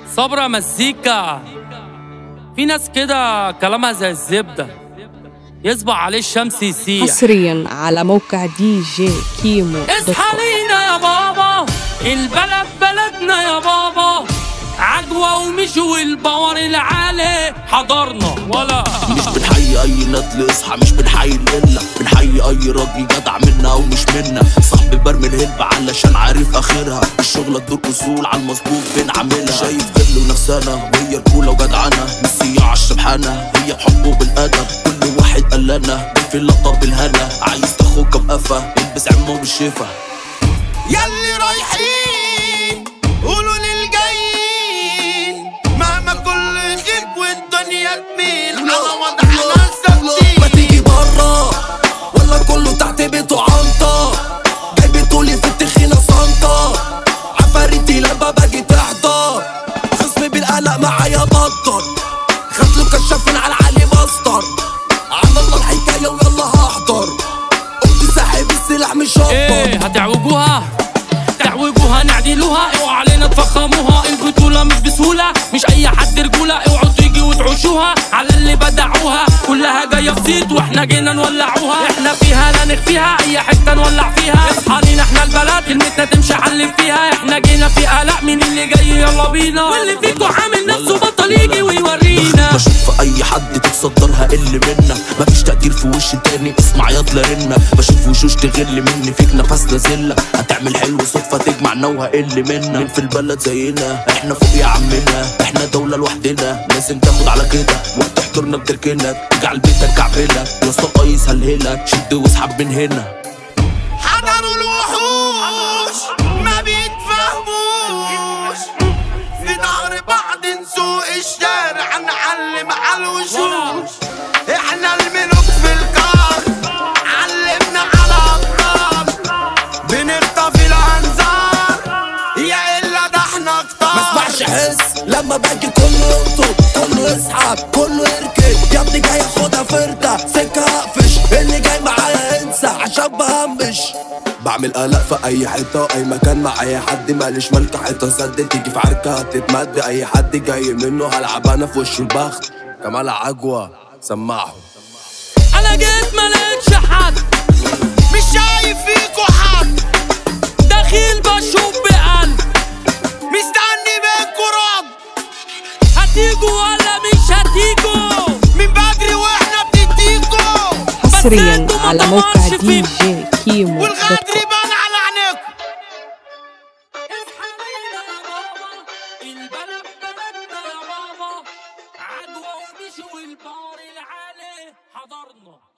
صبرا مزيكا في ناس كده كلامها زي الزبدة يصبح عليه الشمس يسيح حصريا على موقع دي جي كيمو دوت اصحى كوم. لينا يا بابا البلد بلدنا يا بابا عدوى ومش والباور العالي حضرنا ولا مش بنحيي اي ندل اصحى مش بنحيي القلة بنحيي اي راجل جدع منا او مش منا صاحبي برمي الهلب علشان عارف اخرها الشغلة تدور اصول على المظبوط بنعملها شايف غل ونفسنا وهي رجولة وجدعنة مش صياعة الشبحانة هي بحب وبالادب كل واحد قال لنا في اللقطة بالهنا عايز تاخوك بقفة البس عمه بالشفا ياللي رايحين قولوا للجايين مهما كل غيب والدنيا تميل على وضعنا ما ثابتين تيجي برا ولا كله تحت بيته عنطة جايب طولي في التخينة صنطة عفاريتي لما باجي تحضر خصمي بالقلق معايا بطل خد له كشافين على علي مسطر عمل الله الحكاية ويلا هحضر قمت ساحب السلاح مش ايه هقدر هتعوجوها تعوجوها نعدلوها اوعوا علينا تفخموها البطولة مش بسهولة مش اي حد رجولة اوعوا تيجي وتعوشوها على اللي بدعوها كلها جاية في زيت واحنا جينا نولعوها احنا فيها لا نخفيها اي حتة نولع فيها اصحى لينا احنا البلد كلمتنا تمشي علم فيها احنا جينا في قلق مين اللي جاي يلا بينا واللي فيكو عامل نفسه بطل يجي ويورينا بشوف في اي حد تتصدرها اللي منا مفيش تقدير في وش تاني اسمع ياض رنة بشوف وشوش تغل مني فيك نفس نازلة هتعمل حلو صدفة تجمعنا وهقل منا مين في البلد زينا احنا فوق يا عمنا احنا دولة لوحدنا لازم تاخد على كده وقت تحضرنا بتركنك تجعل بيتك كعبلك يا اسطى قيس هلهلك شد واسحب من هنا حضروا الوحوش ما بيتفهموش في ظهر بعض نسوق الشارع نعلم على الوشوش احنا الملوك في الكار علمنا على ابطال بنخطف الانظار يا الا ده احنا كتار ما اسمعش حس لما باجي كله ينطط كله يسحب كله يركب يا ابني جاي اخدها فردة سكة اقفش اللي جاي معايا انسى عشان بهمش بعمل قلق في اي حته واي مكان مع اي حد ماليش ملك حته سد تيجي في عركه هتتمد اي حد جاي منه هلعب انا في وش البخت كمال عجوه سمعهم انا جيت ملقتش حد مش شايف فيكوا حد دخيل بشوف بقلب مستني منكوا رد هتيجوا ولا مش هتيجوا من بدري واحنا بنديكوا حصريا انتوا ما على موقع دورش دي فيه. جي كيمو دوت والغدر كوم يبان على عينيكوا اصحى لينا يا بابا البلد بلدنا يا بابا عدوى ومش والبار العالي حضرنا